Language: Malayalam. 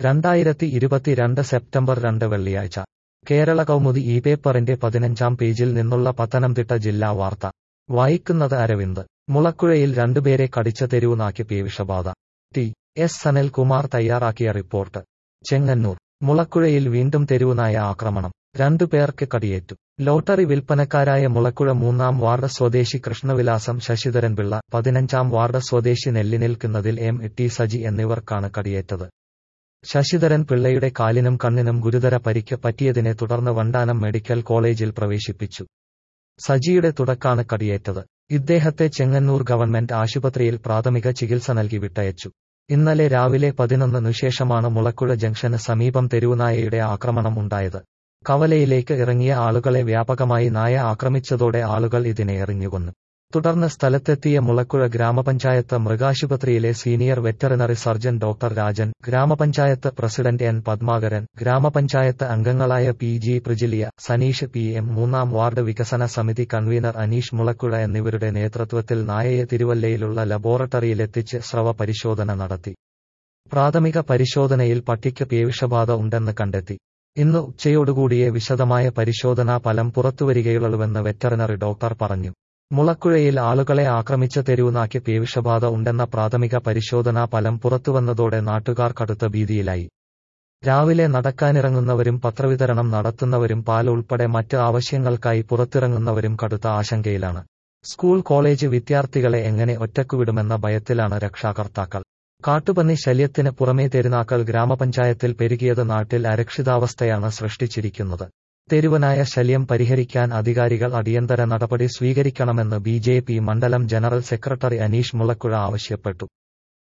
രണ്ടായിരത്തി ഇരുപത്തിരണ്ട് സെപ്റ്റംബർ രണ്ട് വെള്ളിയാഴ്ച കേരള കൗമുദി ഈ പേപ്പറിന്റെ പതിനഞ്ചാം പേജിൽ നിന്നുള്ള പത്തനംതിട്ട ജില്ലാ വാർത്ത വായിക്കുന്നത് അരവിന്ദ് മുളക്കുഴയിൽ രണ്ടുപേരെ കടിച്ച തെരുവുനാക്കി പേവിഷബാധ ടി എസ് സനൽകുമാർ തയ്യാറാക്കിയ റിപ്പോർട്ട് ചെങ്ങന്നൂർ മുളക്കുഴയിൽ വീണ്ടും തെരുവുനായ ആക്രമണം രണ്ടു പേർക്ക് കടിയേറ്റു ലോട്ടറി വിൽപ്പനക്കാരായ മുളക്കുഴ മൂന്നാം വാർഡ് സ്വദേശി കൃഷ്ണവിലാസം ശശിധരൻ പിള്ള പതിനഞ്ചാം വാർഡ് സ്വദേശി നെല്ലിനിൽക്കുന്നതിൽ എം ടി സജി എന്നിവർക്കാണ് കടിയേറ്റത് ശശിധരൻ പിള്ളയുടെ കാലിനും കണ്ണിനും ഗുരുതര പരിക്ക് പറ്റിയതിനെ തുടർന്ന് വണ്ടാനം മെഡിക്കൽ കോളേജിൽ പ്രവേശിപ്പിച്ചു സജിയുടെ തുടക്കാണ് കടിയേറ്റത് ഇദ്ദേഹത്തെ ചെങ്ങന്നൂർ ഗവൺമെന്റ് ആശുപത്രിയിൽ പ്രാഥമിക ചികിത്സ നൽകി വിട്ടയച്ചു ഇന്നലെ രാവിലെ പതിനൊന്നിനു ശേഷമാണ് മുളക്കുഴ ജംഗ്ഷന് സമീപം തെരുവുനായയുടെ ആക്രമണം ഉണ്ടായത് കവലയിലേക്ക് ഇറങ്ങിയ ആളുകളെ വ്യാപകമായി നായ ആക്രമിച്ചതോടെ ആളുകൾ ഇതിനെ എറിഞ്ഞുകൊന്നു തുടർന്ന് സ്ഥലത്തെത്തിയ മുളക്കുഴ ഗ്രാമപഞ്ചായത്ത് മൃഗാശുപത്രിയിലെ senior veterinary surgeon doctor Rajan ഗ്രാമപഞ്ചായത്ത് പ്രസിഡന്റ് എൻ പത്മാകരൻ ഗ്രാമപഞ്ചായത്ത് അംഗങ്ങളായ P G Prijiliya Saneesh P M മൂന്നാം വാർഡ് വികസന സമിതി കൺവീനർ അനീഷ് മുളക്കുഴ എന്നിവരുടെ നേതൃത്വത്തിൽ നായയെ തിരുവല്ലയിലുള്ള ലബോറട്ടറിയിലെത്തിച്ച് സ്രവ പരിശോധന നടത്തി പ്രാഥമിക പരിശോധനയിൽ പട്ടിക്ക് പേവിഷബാധ ഉണ്ടെന്ന് കണ്ടെത്തി ഇന്ന് ഉച്ചയോടുകൂടിയേ വിശദമായ പരിശോധനാ ഫലം പുറത്തുവരികയുള്ളൂവെന്ന് വെറ്ററിനറി ഡോക്ടർ പറഞ്ഞു മുളക്കുഴയിൽ ആളുകളെ ആക്രമിച്ച തെരുവുനാക്കി പേവിഷബാധ ഉണ്ടെന്ന പ്രാഥമിക പരിശോധനാ ഫലം പുറത്തുവന്നതോടെ നാട്ടുകാർ കടുത്ത ഭീതിയിലായി രാവിലെ നടക്കാനിറങ്ങുന്നവരും പത്രവിതരണം നടത്തുന്നവരും പാൽ ഉൾപ്പെടെ മറ്റ് ആവശ്യങ്ങൾക്കായി പുറത്തിറങ്ങുന്നവരും കടുത്ത ആശങ്കയിലാണ് സ്കൂൾ കോളേജ് വിദ്യാർത്ഥികളെ എങ്ങനെ ഒറ്റക്കുവിടുമെന്ന ഭയത്തിലാണ് രക്ഷാകർത്താക്കൾ കാട്ടുപന്നി ശല്യത്തിന് പുറമേ തെരുനാക്കൾ ഗ്രാമപഞ്ചായത്തിൽ പെരുകിയത് നാട്ടിൽ അരക്ഷിതാവസ്ഥയാണ് സൃഷ്ടിച്ചിരിക്കുന്നത് തെരുവനായ ശല്യം പരിഹരിക്കാൻ അധികാരികൾ അടിയന്തര നടപടി സ്വീകരിക്കണമെന്ന് ബി മണ്ഡലം ജനറൽ സെക്രട്ടറി അനീഷ് മുളക്കുഴ ആവശ്യപ്പെട്ടു